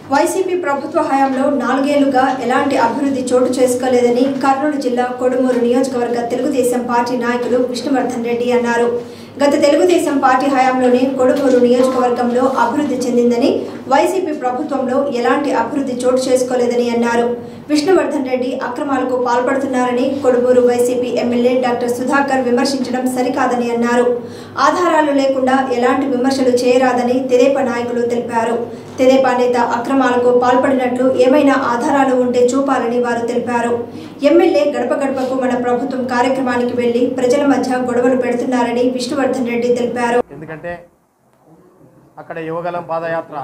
YCP ప్రభుత్వ హయాంలో నాలుగేళ్లుగా ఎలాంటి అభివృద్ధి చోటు చేసుకోలేదని కర్నూలు జిల్లా కొడుమూరు నియోజకవర్గ తెలుగుదేశం పార్టీ నాయకులు విష్ణువర్ధన్ రెడ్డి అన్నారు గత తెలుగుదేశం పార్టీ హయాంలోనే కొడుమూరు నియోజకవర్గంలో అభివృద్ధి చెందిందని వైసీపీ ప్రభుత్వంలో ఎలాంటి అభివృద్ధి చోటు చేసుకోలేదని అన్నారు విష్ణువర్ధన్ రెడ్డి అక్రమాలకు పాల్పడుతున్నారని కొడుమూరు వైసీపీ ఎమ్మెల్యే డాక్టర్ సుధాకర్ విమర్శించడం సరికాదని అన్నారు ఆధారాలు లేకుండా ఎలాంటి విమర్శలు చేయరాదని తెదేపా నాయకులు తెలిపారు తెదేపా నేత అక్రమాలకు పాల్పడినట్లు ఏమైనా ఆధారాలు ఉంటే చూపాలని వారు తెలిపారు ఎమ్మెల్యే గడప గడపకు మన ప్రభుత్వం కార్యక్రమానికి వెళ్లి ప్రజల మధ్య గొడవలు పెడుతున్నారని విష్ణువర్ధన్ రెడ్డి తెలిపారు ఎందుకంటే అక్కడ యువగలం పాదయాత్ర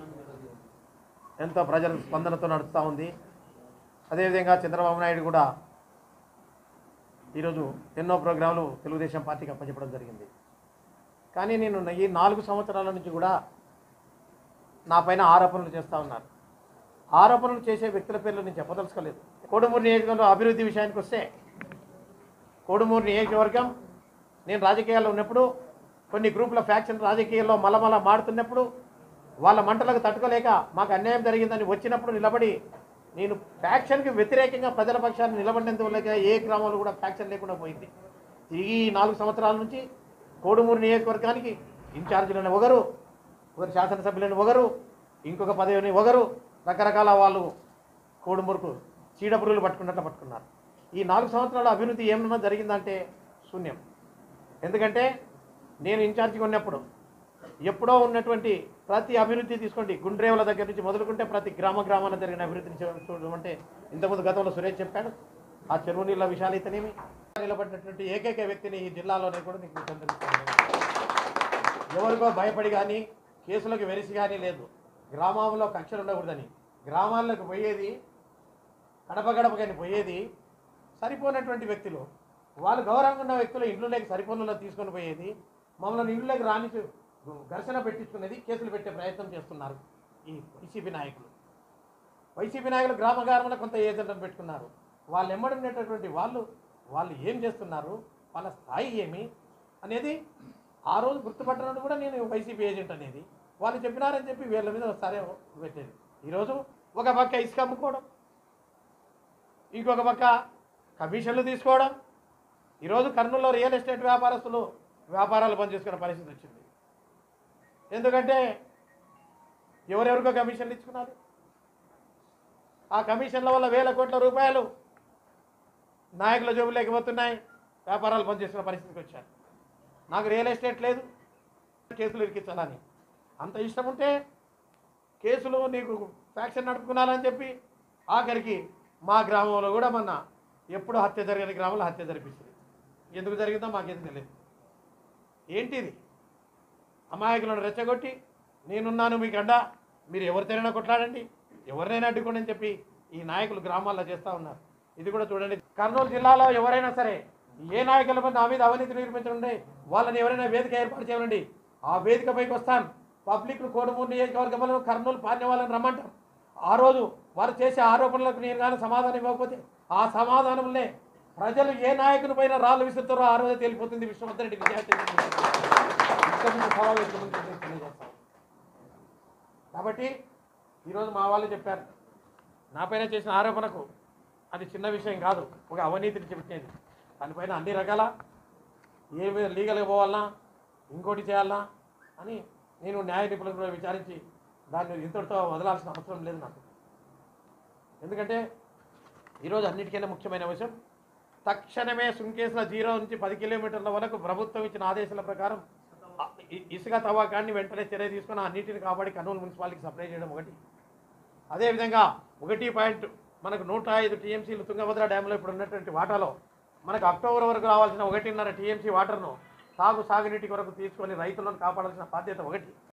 ఎంతో ప్రజల స్పందనతో నడుస్తూ ఉంది అదేవిధంగా చంద్రబాబు నాయుడు కూడా ఈరోజు ఎన్నో ప్రోగ్రాంలు తెలుగుదేశం పార్టీకి అప్పచెప్పడం జరిగింది కానీ నేను ఈ నాలుగు సంవత్సరాల నుంచి కూడా నా పైన ఆరోపణలు చేస్తూ ఉన్నారు ఆరోపణలు చేసే వ్యక్తుల పేర్లు నేను చెప్పదలుచుకోలేదు కోడుమూరు నియోజకవర్గంలో అభివృద్ధి విషయానికి వస్తే కోడుమూరు నియోజకవర్గం నేను రాజకీయాల్లో ఉన్నప్పుడు కొన్ని గ్రూపుల ఫ్యాక్షన్ రాజకీయాల్లో మలమల మాడుతున్నప్పుడు వాళ్ళ మంటలకు తట్టుకోలేక మాకు అన్యాయం జరిగిందని వచ్చినప్పుడు నిలబడి నేను ఫ్యాక్షన్కి వ్యతిరేకంగా ప్రజల పక్షాన్ని నిలబడినందువల్ల ఏ గ్రామంలో కూడా ఫ్యాక్షన్ లేకుండా పోయింది ఈ నాలుగు సంవత్సరాల నుంచి కోడుమూరు నియోజకవర్గానికి ఇన్ఛార్జీలను ఒకరు ఒకరు శాసనసభ్యులను ఒకరు ఇంకొక పదవిని ఒకరు రకరకాల వాళ్ళు కోడుమూరుకు చీడపురుగులు పట్టుకున్నట్లు పట్టుకున్నారు ఈ నాలుగు సంవత్సరాల అభివృద్ధి ఏమన్నా జరిగిందంటే శూన్యం ఎందుకంటే నేను ఇన్ఛార్జిగా ఉన్నప్పుడు ఎప్పుడో ఉన్నటువంటి ప్రతి అభివృద్ధి తీసుకోండి గుండ్రేవుల దగ్గర నుంచి మొదలుకుంటే ప్రతి గ్రామ గ్రామాన జరిగిన అభివృద్ధిని చూ- చూడమంటే ఇంతకుముందు గతంలో సురేష్ చెప్పాడు ఆ చెరువు నీళ్ళ విషయాలు అయితేనేమి నిలబడినటువంటి ఏకైక వ్యక్తిని ఈ జిల్లాలోనే కూడా నీకు చంద్రబాబు ఎవరికో భయపడి కానీ కేసులకు వెరిసి కానీ లేదు గ్రామంలో కక్షలు ఉండకూడదని గ్రామాలకు పోయేది గడప గడపకని పోయేది సరిపోయినటువంటి వ్యక్తులు వాళ్ళు గౌరవంగా ఉన్న వ్యక్తులు ఇంట్లోకి సరిపోనులో తీసుకొని పోయేది మమ్మల్ని ఇంట్లోకి రాని ఘర్షణ పెట్టించుకునేది కేసులు పెట్టే ప్రయత్నం చేస్తున్నారు ఈ వైసీపీ నాయకులు వైసీపీ నాయకులు గ్రామ గ్రామంలో కొంత ఏజెంట్లను పెట్టుకున్నారు వాళ్ళు ఎమ్మడి ఉండేటటువంటి వాళ్ళు వాళ్ళు ఏం చేస్తున్నారు వాళ్ళ స్థాయి ఏమి అనేది ఆ రోజు గుర్తుపట్టడం కూడా నేను వైసీపీ ఏజెంట్ అనేది వాళ్ళు చెప్పినారని చెప్పి వీళ్ళ మీద సరే పెట్టేది ఈరోజు ఒక పక్క ఇసుక అమ్ముకోవడం ఇంకొక పక్క కమిషన్లు తీసుకోవడం ఈరోజు కర్నూలులో రియల్ ఎస్టేట్ వ్యాపారస్తులు వ్యాపారాలు బంద్ చేసుకునే పరిస్థితి వచ్చింది ఎందుకంటే ఎవరెవరికో కమిషన్లు ఇచ్చుకున్నారు ఆ కమిషన్ల వల్ల వేల కోట్ల రూపాయలు నాయకుల జోబులోకి పోతున్నాయి వ్యాపారాలు బంద్ చేసుకునే పరిస్థితికి వచ్చారు నాకు రియల్ ఎస్టేట్ లేదు కేసులు ఇరికించాలని అంత ఇష్టం ఉంటే కేసులు నీకు ఫ్యాక్షన్ నడుపుకున్నాలని చెప్పి ఆఖరికి మా గ్రామంలో కూడా మొన్న ఎప్పుడు హత్య జరిగిన గ్రామంలో హత్య జరిపిస్తుంది ఎందుకు జరిగిందో మాకేం తెలియదు ఏంటిది అమాయకులను రెచ్చగొట్టి నేనున్నాను మీకు అండ మీరు ఎవరితోనైనా కొట్లాడండి ఎవరినైనా అడ్డుకోండి అని చెప్పి ఈ నాయకులు గ్రామాల్లో చేస్తూ ఉన్నారు ఇది కూడా చూడండి కర్నూలు జిల్లాలో ఎవరైనా సరే ఏ నాయకుల మీద నా మీద అవినీతి నిర్మించండి వాళ్ళని ఎవరైనా వేదిక ఏర్పాటు చేయండి ఆ వేదిక పైకి వస్తాను పబ్లిక్ కోడుమూరు నియోజకవర్గంలో కర్నూలు పాడిన వాళ్ళని రమ్మంటాం ఆ రోజు వారు చేసే ఆరోపణలకు నేను కానీ సమాధానం ఇవ్వకపోతే ఆ సమాధానంలో ప్రజలు ఏ నాయకుని పైన రాళ్ళు విసురుతారో ఆ రోజే తేలిపోతుంది విశ్వనాథ్ రెడ్డి విద్యార్థి సవాల్ తెలియజేస్తాం కాబట్టి ఈరోజు మా వాళ్ళు చెప్పారు నా పైన చేసిన ఆరోపణకు అది చిన్న విషయం కాదు ఒక అవినీతిని చెప్పేది దానిపైన అన్ని రకాల ఏమి లీగల్గా పోవాలన్నా ఇంకోటి చేయాలన్నా అని నేను న్యాయ నిపుణులు కూడా విచారించి దాన్ని ఇంతటితో వదలాల్సిన అవసరం లేదు నాకు ఎందుకంటే ఈరోజు అన్నిటికైనా ముఖ్యమైన విషయం తక్షణమే సుంకేసుల జీరో నుంచి పది కిలోమీటర్ల వరకు ప్రభుత్వం ఇచ్చిన ఆదేశాల ప్రకారం ఆ ఇ- ఇసుక తవ్వకాన్ని వెంటనే చర్య తీసుకుని అన్నిటిని కాపాడి కర్నూలు మున్సిపాలిటీకి సప్లై చేయడం ఒకటి అదేవిధంగా ఒకటి పాయింట్ మనకు నూట ఐదు టీఎంసీలు తుంగభద్ర డ్యాంలో ఇప్పుడు ఉన్నటువంటి వాటాలో మనకు అక్టోబర్ వరకు రావాల్సిన ఒకటిన్నర టీఎంసీ వాటర్ను సాగు సాగునీటి కొరకు తీసుకొని రైతులను కాపాడాల్సిన బాధ్యత ఒకటి